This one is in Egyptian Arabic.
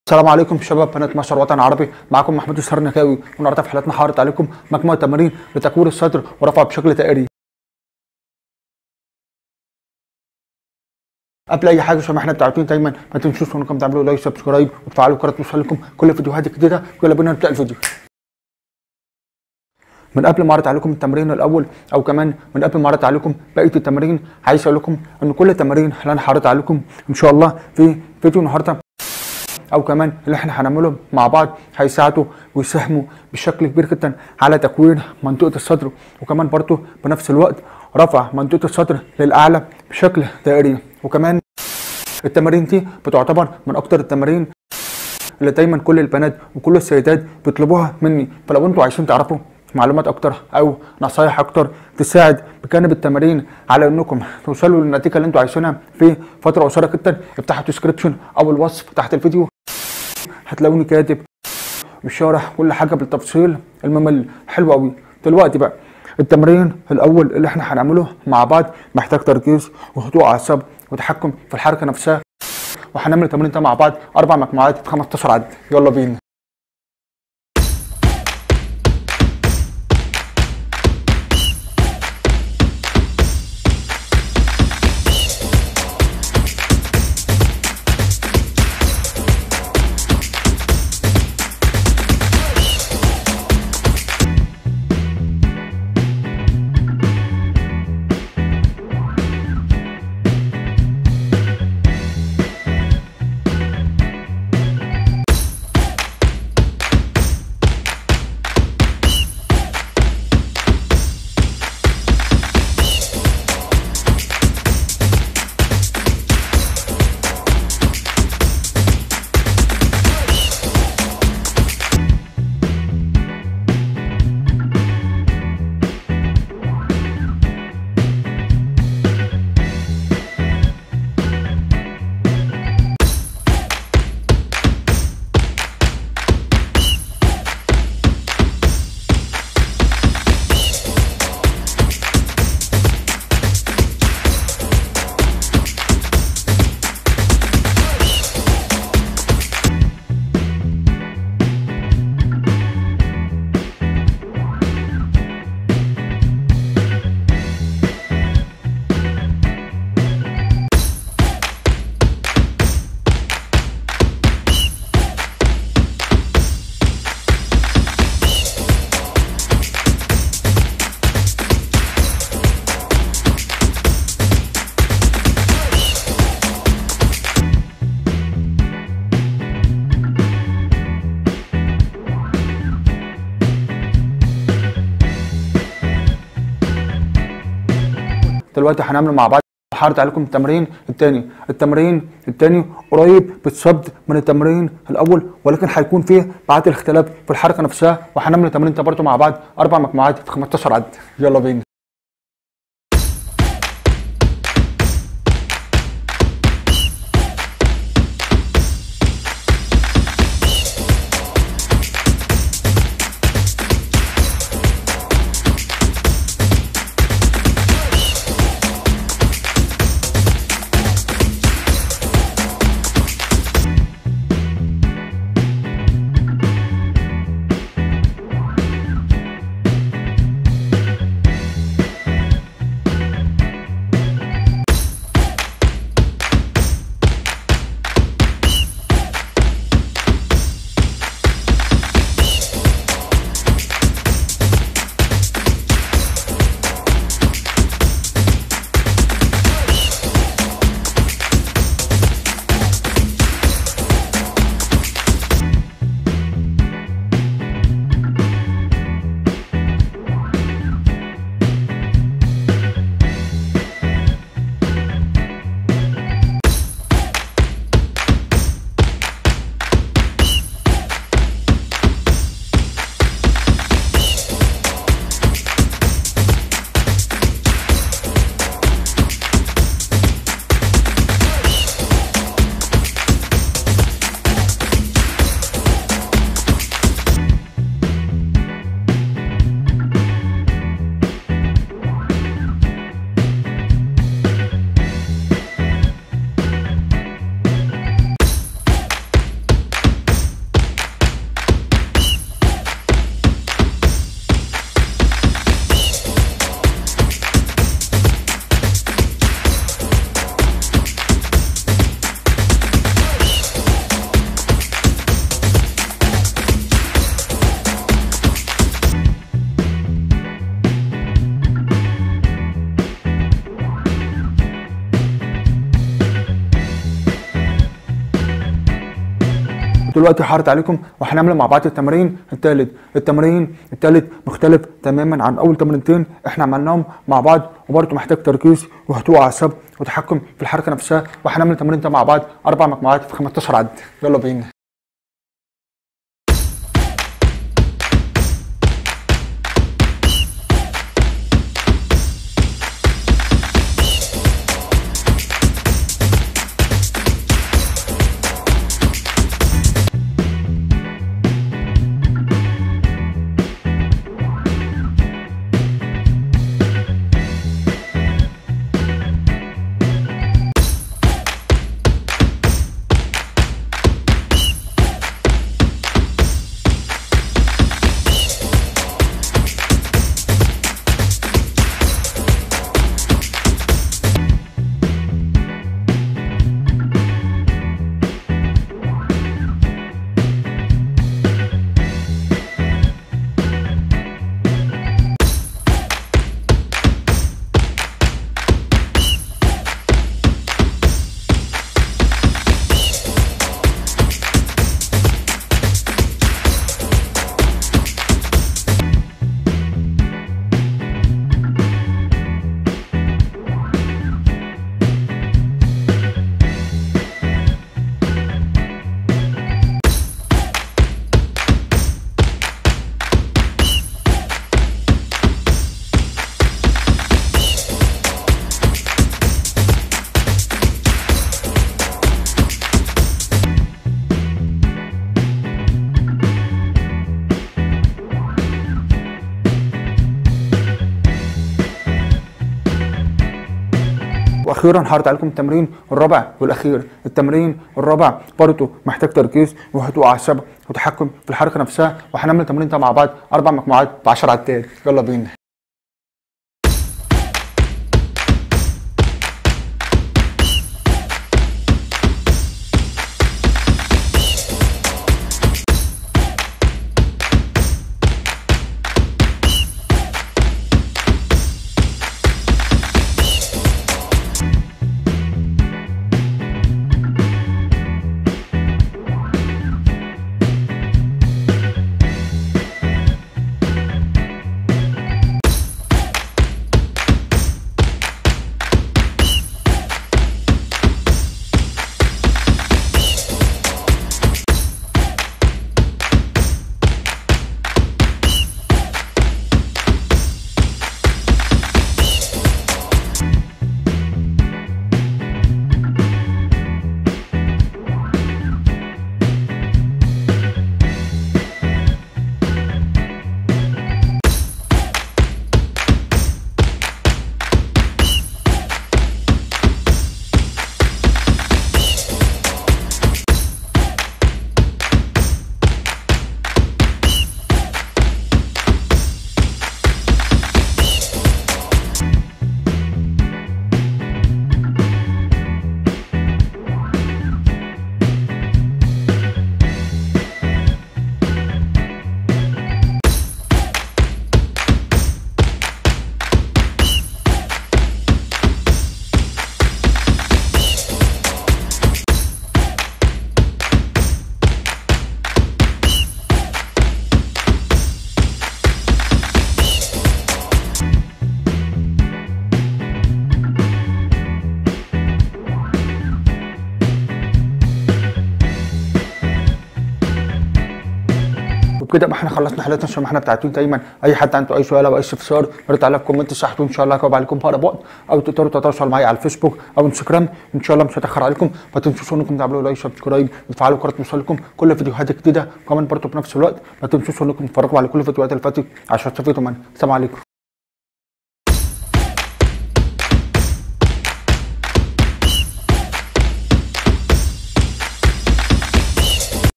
السلام عليكم شباب بنات مصر وطن عربي معكم محمود السرنكاوي والنهارده في حلقتنا هعرض عليكم مجموعه تمارين لتكوير الصدر ورفعه بشكل دائري قبل اي حاجه زي ما احنا متعودين دايما ما تنسوش انكم تعملوا لايك سبسكرايب وتفعلوا الجرس توصل لكم كل فيديوهات جديده يلا بينا نبدا الفيديو من قبل ما اعرض عليكم التمرين الاول او كمان من قبل ما اعرض عليكم بقيه التمارين عايز اقول لكم ان كل التمارين اللي انا هعرض عليكم ان شاء الله في فيديو النهارده او كمان اللي احنا هنعمله مع بعض هيساعدوا ويساهموا بشكل كبير جدا على تكوين منطقه الصدر وكمان برضه بنفس الوقت رفع منطقه الصدر للاعلى بشكل دائري وكمان التمارين دي بتعتبر من اكتر التمارين اللي دايما كل البنات وكل السيدات بيطلبوها مني فلو انتوا عايزين تعرفوا معلومات اكتر او نصايح اكتر تساعد بجانب التمارين على انكم توصلوا للنتيجه اللي انتوا عايزينها في فتره قصيره جدا افتحوا الديسكربشن او الوصف تحت الفيديو هتلاقوني كاتب وشارح كل حاجه بالتفصيل الممل حلو قوي دلوقتي بقى التمرين الاول اللي احنا هنعمله مع بعض محتاج تركيز وهدوء اعصاب وتحكم في الحركه نفسها وهنعمل التمرين ده مع بعض اربع مجموعات 15 عد يلا بينا دلوقتي هنعمل مع بعض هعرض عليكم التمرين الثاني التمرين الثاني قريب بالظبط من التمرين الاول ولكن هيكون فيه بعض الاختلاف في الحركه نفسها وهنعمل التمرين ده برضه مع بعض اربع مجموعات 15 عد يلا بينا ودلوقتي هعرض عليكم وهنعمل مع بعض التمرين الثالث التمرين الثالث مختلف تماما عن اول تمرينتين احنا عملناهم مع بعض وبرضه محتاج تركيز وهدوء اعصاب وتحكم في الحركه نفسها وهنعمل التمرين ده مع بعض اربع مجموعات في 15 عد يلا بينا واخيرا هعرض عليكم التمرين الرابع والاخير التمرين الرابع برضه محتاج تركيز وهدوء اعصاب وتحكم في الحركه نفسها وهنعمل التمرين ده مع بعض اربع مجموعات ب 10 عدات يلا بينا وبكده يبقى احنا خلصنا حلقتنا الشريحه بتاعتنا دايما اي حد عنده اي سؤال او اي استفسار رد عليا في كومنت تحت وان شاء الله هجاوب عليكم في اقرب وقت او تقدروا تتواصلوا معايا على الفيسبوك او انستجرام ان شاء الله مش هتاخر عليكم ما تنسوش انكم تعملوا لايك سبسكرايب وتفعلوا جرس توصلكم كل فيديوهات جديده كمان برضه في نفس الوقت ما تنسوش انكم تتفرجوا على كل الفيديوهات اللي فاتت عشان تستفيدوا منها السلام عليكم